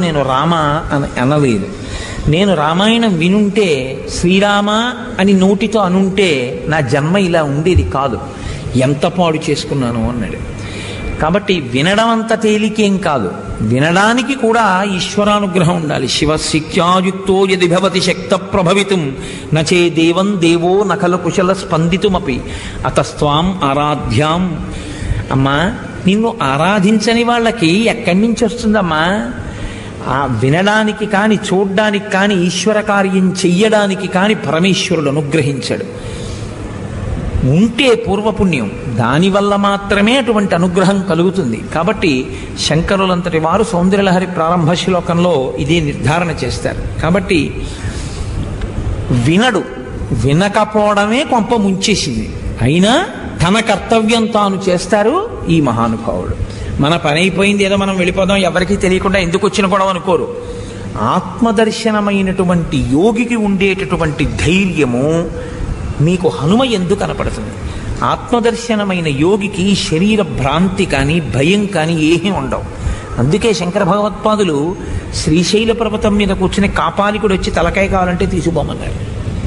నేను రామ అని అనలేదు నేను రామాయణం వినుంటే శ్రీరామ అని నోటితో అనుంటే నా జన్మ ఇలా ఉండేది కాదు ఎంత పాడు చేసుకున్నాను అన్నాడు కాబట్టి వినడం అంత తేలికేం కాదు వినడానికి కూడా ఈశ్వరానుగ్రహం ఉండాలి శివశిక్యాయుక్తో యది భవతి శక్త ప్రభవితం నచే దేవం దేవో నకల కుశల స్పందితుమపి అతస్త్వాం ఆరాధ్యాం అమ్మా నిన్ను ఆరాధించని వాళ్ళకి ఎక్కడి నుంచి వస్తుందమ్మా ఆ వినడానికి కానీ చూడ్డానికి కానీ ఈశ్వర కార్యం చెయ్యడానికి కానీ పరమేశ్వరుడు అనుగ్రహించాడు ఉంటే పూర్వపుణ్యం దానివల్ల మాత్రమే అటువంటి అనుగ్రహం కలుగుతుంది కాబట్టి శంకరులంతటి వారు సౌందర్యలహరి ప్రారంభ శ్లోకంలో ఇదే నిర్ధారణ చేస్తారు కాబట్టి వినడు వినకపోవడమే కొంప ముంచేసింది అయినా తన కర్తవ్యం తాను చేస్తారు ఈ మహానుభావుడు మన పని అయిపోయింది ఏదో మనం వెళ్ళిపోదాం ఎవరికీ తెలియకుండా ఎందుకు వచ్చిన గొడవ అనుకోరు ఆత్మదర్శనమైనటువంటి యోగికి ఉండేటటువంటి ధైర్యము మీకు హనుమ ఎందుకు కనపడుతుంది ఆత్మదర్శనమైన యోగికి శరీర భ్రాంతి కానీ భయం కానీ ఏమీ ఉండవు అందుకే శంకర భగవత్పాదులు శ్రీశైల పర్వతం మీద కూర్చుని కాపాలికుడు వచ్చి తలకాయ కావాలంటే తీసుకుపోమన్నారు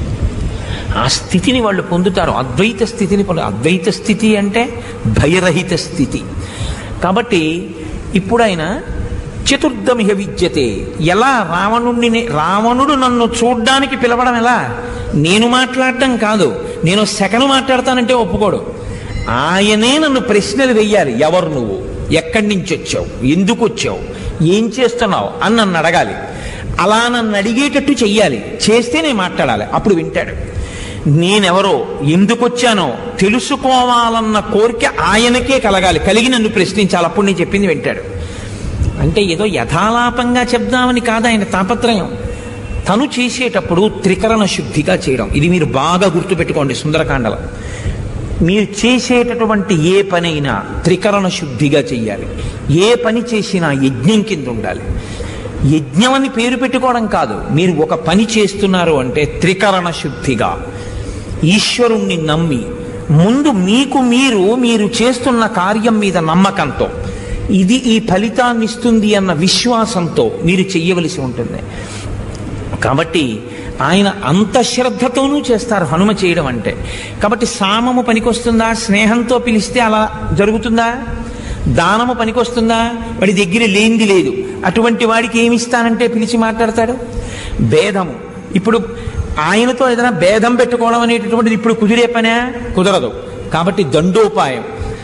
ఆ స్థితిని వాళ్ళు పొందుతారు అద్వైత స్థితిని పొందు అద్వైత స్థితి అంటే భయరహిత స్థితి కాబట్టి ఇప్పుడు ఆయన చతుర్థమిహ విద్యతే ఎలా రావణుడిని రావణుడు నన్ను చూడ్డానికి పిలవడం ఎలా నేను మాట్లాడటం కాదు నేను సెకను మాట్లాడతానంటే ఒప్పుకోడు ఆయనే నన్ను ప్రశ్నలు వెయ్యాలి ఎవరు నువ్వు ఎక్కడి నుంచి వచ్చావు ఎందుకు వచ్చావు ఏం చేస్తున్నావు అని నన్ను అడగాలి అలా నన్ను అడిగేటట్టు చెయ్యాలి చేస్తే నేను మాట్లాడాలి అప్పుడు వింటాడు నేనెవరో ఎందుకు వచ్చానో తెలుసుకోవాలన్న కోరిక ఆయనకే కలగాలి కలిగి నన్ను ప్రశ్నించాలి అప్పుడు నేను చెప్పింది వింటాడు అంటే ఏదో యథాలాపంగా చెప్దామని కాదు ఆయన తాపత్రయం తను చేసేటప్పుడు త్రికరణ శుద్ధిగా చేయడం ఇది మీరు బాగా గుర్తుపెట్టుకోండి సుందరకాండలో మీరు చేసేటటువంటి ఏ పనైనా త్రికరణ శుద్ధిగా చెయ్యాలి ఏ పని చేసినా యజ్ఞం కింద ఉండాలి యజ్ఞం అని పేరు పెట్టుకోవడం కాదు మీరు ఒక పని చేస్తున్నారు అంటే త్రికరణ శుద్ధిగా ఈశ్వరుణ్ణి నమ్మి ముందు మీకు మీరు మీరు చేస్తున్న కార్యం మీద నమ్మకంతో ఇది ఈ ఫలితాన్ని ఇస్తుంది అన్న విశ్వాసంతో మీరు చెయ్యవలసి ఉంటుంది కాబట్టి ఆయన అంత శ్రద్ధతోనూ చేస్తారు హనుమ చేయడం అంటే కాబట్టి సామము పనికొస్తుందా స్నేహంతో పిలిస్తే అలా జరుగుతుందా దానము పనికొస్తుందా వాడి దగ్గర లేనిది లేదు అటువంటి వాడికి ఏమి ఇస్తానంటే పిలిచి మాట్లాడతాడు భేదము ఇప్పుడు ఆయనతో ఏదైనా భేదం పెట్టుకోవడం అనేటటువంటిది ఇప్పుడు కుదిరే పనే కుదరదు కాబట్టి దండోపాయం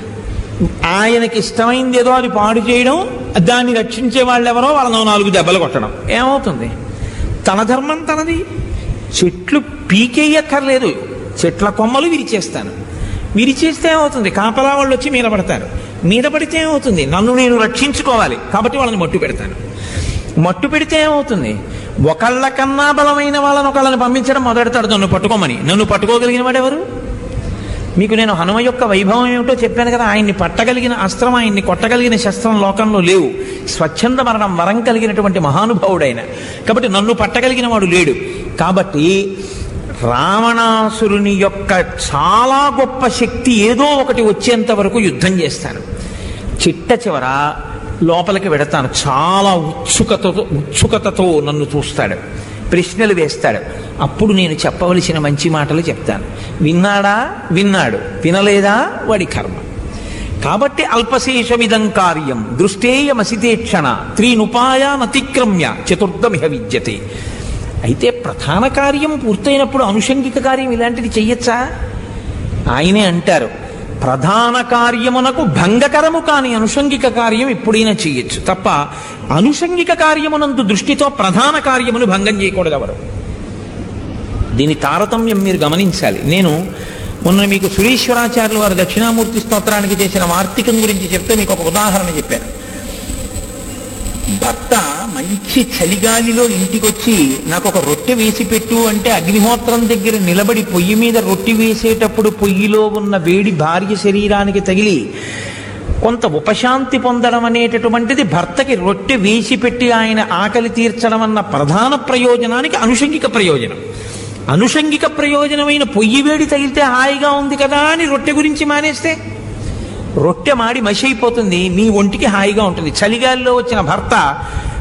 ఆయనకి ఇష్టమైంది ఏదో అది పాడు చేయడం దాన్ని రక్షించే వాళ్ళు ఎవరో వాళ్ళను నాలుగు దెబ్బలు కొట్టడం ఏమవుతుంది తన ధర్మం తనది చెట్లు పీకేయక్కర్లేదు చెట్ల కొమ్మలు విరిచేస్తాను విరిచేస్తే ఏమవుతుంది కాపలా వాళ్ళు వచ్చి మీద పడతారు మీద పడితే ఏమవుతుంది నన్ను నేను రక్షించుకోవాలి కాబట్టి వాళ్ళని మట్టు పెడతాను మట్టు పెడితే ఏమవుతుంది ఒకళ్ళ కన్నా బలమైన వాళ్ళని ఒకళ్ళని పంపించడం మొదలెడతాడు నన్ను పట్టుకోమని నన్ను పట్టుకోగలిగిన వాడెవరు మీకు నేను హనుమ యొక్క వైభవం ఏమిటో చెప్పాను కదా ఆయన్ని పట్టగలిగిన అస్త్రం ఆయన్ని కొట్టగలిగిన శస్త్రం లోకంలో లేవు స్వచ్ఛంద మరణం వరం కలిగినటువంటి మహానుభావుడైన కాబట్టి నన్ను పట్టగలిగిన వాడు లేడు కాబట్టి రావణాసురుని యొక్క చాలా గొప్ప శక్తి ఏదో ఒకటి వచ్చేంత వరకు యుద్ధం చేస్తాను చిట్ట చివర లోపలికి వెడతాను చాలా ఉత్సుకతతో ఉత్సుకతతో నన్ను చూస్తాడు ప్రశ్నలు వేస్తాడు అప్పుడు నేను చెప్పవలసిన మంచి మాటలు చెప్తాను విన్నాడా విన్నాడు వినలేదా వాడి కర్మ కాబట్టి అల్పశేషమిదం కార్యం దృష్టేయమసితేక్షణ త్రీనుపాయానతిక్రమ్య చతుర్థమిహ విద్యతే అయితే ప్రధాన కార్యం పూర్తయినప్పుడు అనుషంగిక కార్యం ఇలాంటిది చెయ్యొచ్చా ఆయనే అంటారు ప్రధాన కార్యమునకు భంగకరము కాని అనుషంగిక కార్యం ఎప్పుడైనా చేయొచ్చు తప్ప అనుషంగిక కార్యమునందు దృష్టితో ప్రధాన కార్యమును భంగం చేయకూడదు ఎవరు దీని తారతమ్యం మీరు గమనించాలి నేను మొన్న మీకు సురేశ్వరాచార్యులు వారు దక్షిణామూర్తి స్తోత్రానికి చేసిన వార్తికం గురించి చెప్తే మీకు ఒక ఉదాహరణ చెప్పాను భర్త మంచి చలిగాలిలో ఇంటికొచ్చి నాకు ఒక రొట్టె వేసి పెట్టు అంటే అగ్నిహోత్రం దగ్గర నిలబడి పొయ్యి మీద రొట్టె వేసేటప్పుడు పొయ్యిలో ఉన్న వేడి భార్య శరీరానికి తగిలి కొంత ఉపశాంతి పొందడం అనేటటువంటిది భర్తకి రొట్టె వేసి పెట్టి ఆయన ఆకలి తీర్చడం అన్న ప్రధాన ప్రయోజనానికి అనుషంగిక ప్రయోజనం అనుషంగిక ప్రయోజనమైన పొయ్యి వేడి తగిలితే హాయిగా ఉంది కదా అని రొట్టె గురించి మానేస్తే రొట్టె మాడి మసి అయిపోతుంది నీ ఒంటికి హాయిగా ఉంటుంది చలిగాలిలో వచ్చిన భర్త